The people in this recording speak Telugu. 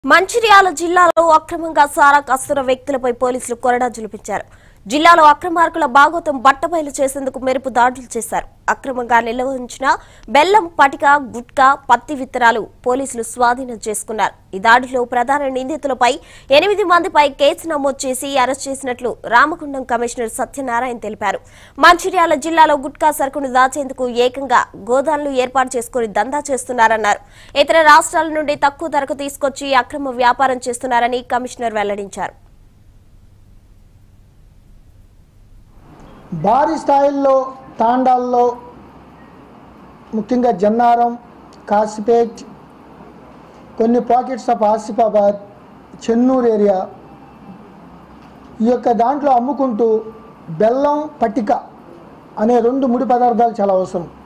మంచిర్యాల జిల్లాలో అక్రమంగా సారా కస్తున్న వ్యక్తులపై పోలీసులు కొరడా జులిపించారు జిల్లాలో అక్రమార్కుల బాగోతం బట్టబయలు చేసేందుకు మెరుపు దాడులు చేశారు అక్రమంగా నిల్వ ఉంచిన బెల్లం పటిక గుట్కా పత్తి విత్తనాలు పోలీసులు స్వాధీనం చేసుకున్నారు ఈ దాడిలో ప్రధాన నిందితులపై ఎనిమిది మందిపై కేసు నమోదు చేసి అరెస్ట్ చేసినట్లు రామగుండం కమిషనర్ సత్యనారాయణ తెలిపారు మంచిర్యాల జిల్లాలో గుట్కా సరుకును దాచేందుకు ఏకంగా గోదాంలు ఏర్పాటు చేసుకుని దందా చేస్తున్నారన్నారు ఇతర రాష్ట్రాల నుండి తక్కువ ధరకు తీసుకొచ్చి అక్రమ వ్యాపారం చేస్తున్నారని కమిషనర్ వెల్లడించారు భారీ స్థాయిల్లో తాండాల్లో ముఖ్యంగా జన్నారం కాసిపేట్ కొన్ని pockets of Asifabad Chennur area ఈ యొక్క దాంట్లో అమ్ముకుంటూ బెల్లం పట్టిక అనే రెండు ముడి పదార్థాలు చాలా అవసరం